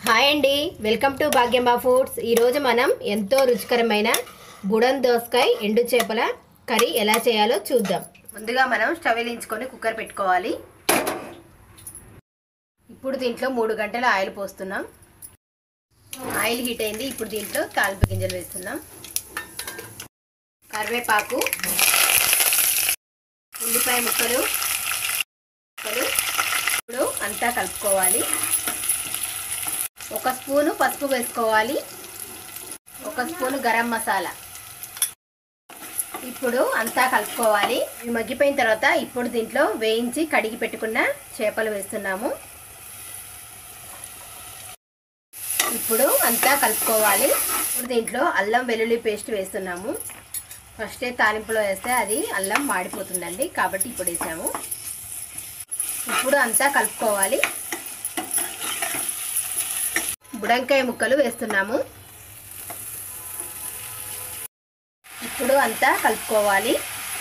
hi అండి welcome to భాగ్యంబా foods ఈరోజు మనం ఎంతో రుచికరమైన బుడం దోసకాయ ఎండు చేపల కర్రీ ఎలా చేయాలో చూద్దాం ముందుగా మనం స్టవ్ వెలించుకొని కుక్కర్ పెట్టుకోవాలి ఇప్పుడు దీంట్లో మూడు గంటల ఆయిల్ పోస్తున్నాం ఆయిల్ హీట్ అయింది ఇప్పుడు దీంట్లో తాలింపు గింజలు వేస్తున్నాం కరివేపాకు ఉల్లిపాయ ముక్కలు ముక్కలు ఇప్పుడు అంతా కలుపుకోవాలి ఒక స్పూను పసుపు వేసుకోవాలి ఒక స్పూను గరం మసాలా ఇప్పుడు అంతా కలుపుకోవాలి ఇవి మగ్గిపోయిన తర్వాత ఇప్పుడు దీంట్లో వేయించి కడిగి పెట్టుకున్న చేపలు వేస్తున్నాము ఇప్పుడు అంతా కలుపుకోవాలి ఇప్పుడు దీంట్లో అల్లం వెల్లుల్లి పేస్ట్ వేస్తున్నాము ఫస్టే తాలింపులో వేస్తే అది అల్లం మాడిపోతుందండి కాబట్టి ఇప్పుడు వేసాము ఇప్పుడు అంతా కలుపుకోవాలి బుడంకాయ ముక్కలు వేస్తున్నాము ఇప్పుడు అంతా కలుపుకోవాలి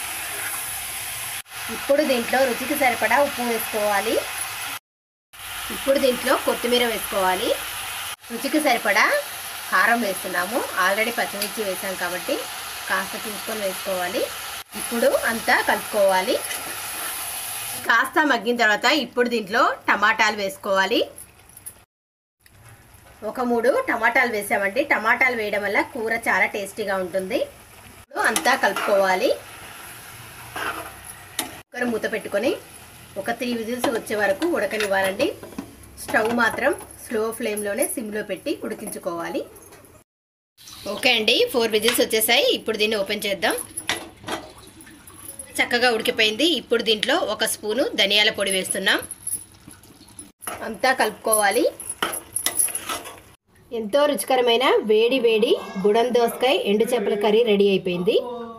ఇప్పుడు దీంట్లో రుచికి సరిపడా ఉప్పు వేసుకోవాలి ఇప్పుడు దీంట్లో కొత్తిమీర వేసుకోవాలి రుచికి సరిపడా కారం వేస్తున్నాము ఆల్రెడీ పచ్చిమిర్చి వేసాం కాబట్టి కాస్త చూసుకొని వేసుకోవాలి ఇప్పుడు అంతా కలుపుకోవాలి కాస్త మగ్గిన తర్వాత ఇప్పుడు దీంట్లో టమాటాలు వేసుకోవాలి ఒక మూడు టమాటాలు వేసామండి టమాటాలు వేయడం వల్ల కూర చాలా టేస్టీగా ఉంటుంది ఇప్పుడు అంతా కలుపుకోవాలి కుక్కర్ మూత పెట్టుకొని ఒక త్రీ విజిల్స్ వచ్చే వరకు ఉడకనివ్వాలండి స్టవ్ మాత్రం స్లో ఫ్లేమ్లోనే సిమ్లో పెట్టి ఉడికించుకోవాలి ఓకే అండి ఫోర్ విజిల్స్ వచ్చేసాయి ఇప్పుడు దీన్ని ఓపెన్ చేద్దాం చక్కగా ఉడికిపోయింది ఇప్పుడు దీంట్లో ఒక స్పూను ధనియాల పొడి వేస్తున్నాం అంతా కలుపుకోవాలి ఎంతో రుచికరమైన వేడి వేడి బుడం దోసకాయ ఎండు చేపల కర్రీ రెడీ అయిపోయింది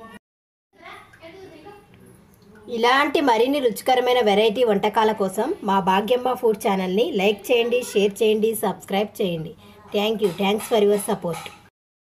ఇలాంటి మరిన్ని రుచికరమైన వెరైటీ వంటకాల కోసం మా భాగ్యమ్మ ఫుడ్ ఛానల్ని లైక్ చేయండి షేర్ చేయండి సబ్స్క్రైబ్ చేయండి thank you thanks for your support